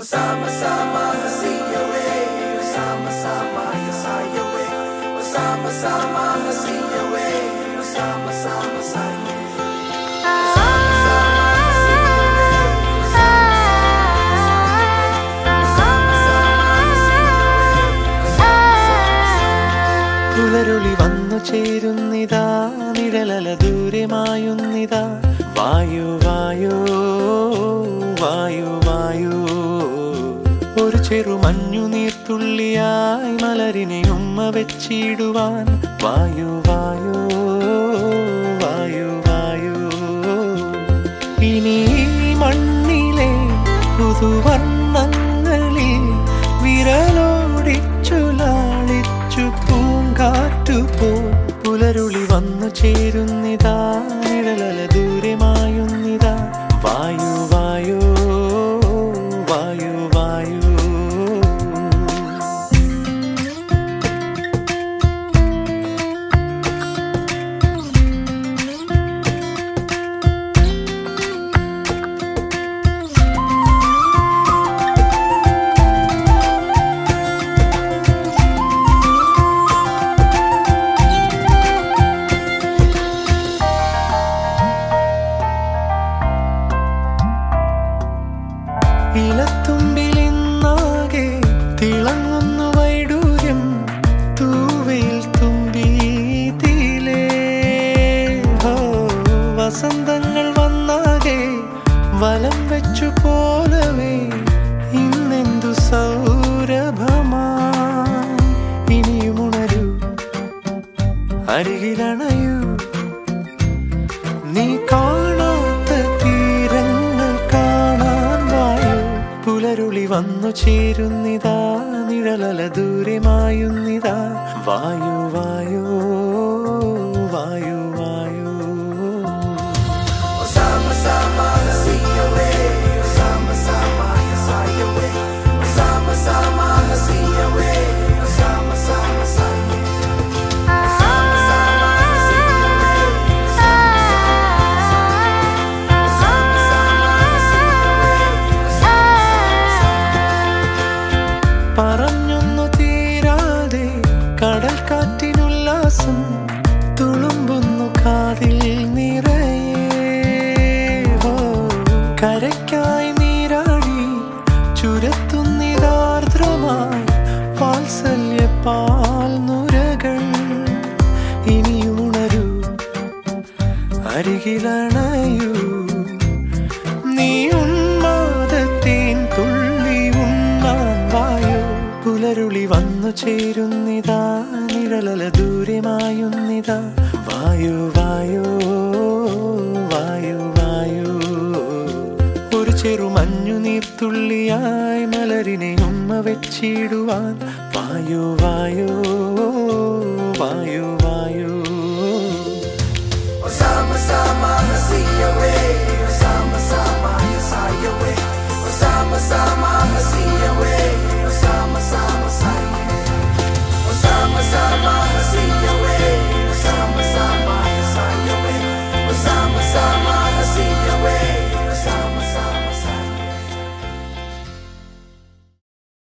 Osama sama hasiya we Osama sama yasaya we Osama sama hasiya we Osama sama saya Osama sama hasiya we Osama sama hasiya we പുലരുളി വന്നു ചേരുന്നിതാ നിഴലല ദൂരമായുന്നിതാ വായു വായു വായു വായു ഒരു ചെറു മഞ്ഞു നീർത്തുള്ളിയായി മലരിനെ ഉമ്മ വെച്ചിടുവാൻ വായു വായു വായു വായു ഇനി ഈ മണ്ണിലെ പുതുവർണ്ണങ്ങളിൽ വിരലോടിച്ചു ലാളിച്ചു പൂങ്കാറ്റു പോ പുലരുളി വന്നു ചേരുന്നിതാ നിഴലല ദൂരമായുന്നിതാ വായു വായു വായു വായു ഇലത്തുമ്പിലിന്നാകെ തിളങ്ങുന്നു വൈഡൂര്യം തൂവയിൽ തുമ്പി തീലേ ഹോ വസന്തങ്ങൾ വന്നാകെ വലം വെച്ചു പോലവേ ഇന്നെന്തു സൗരഭമാ ഇനിയുമുണരൂ അരികിലണയൂ നീ കാണാത്ത തീരങ്ങൾ കാണാൻ വായു പുലരുളി വന്നു ചേരുന്നിതാ നിഴലല ദൂരമായുന്നിതാ വായു വായു വായു വായു Osama sama hasiya we Osama sama yasaya we Osama sama hasiya we Osama sama saya Osama sama hasiya we Osama sama hasiya we പറഞ്ഞൊന്നു തീരാതെ കടൽ കാറ്റിനുല്ലാസം തുളുമ്പുന്നു കാതിൽ നിറയെ ഹോ, കരയ്ക്കായി നീരാടി ചുരത്തുന്നിതാർദ്രമായി വാത്സല്യ പാൽ നുരകൾ ഇനിയുണരൂ അരികിലണയൂ നീ ഉന്മാദത്തേൻ തുള്ളി ഉണ്ണാൻ വായോ പുലരുളി വന്നു ചേരുന്നിതാ നിഴലല ദൂരമായുന്നിതാ വായു വായു വായു വായു ഒരു ചെറു മഞ്ഞു നീർത്തുള്ളിയായി മലരിനെ ഉമ്മ വെച്ചിടുവാൻ വായു വായു വായു വായു Osama sama hasiya we Osama sama yasaya we Osama sama hasiya we Osama sama saya Osama sama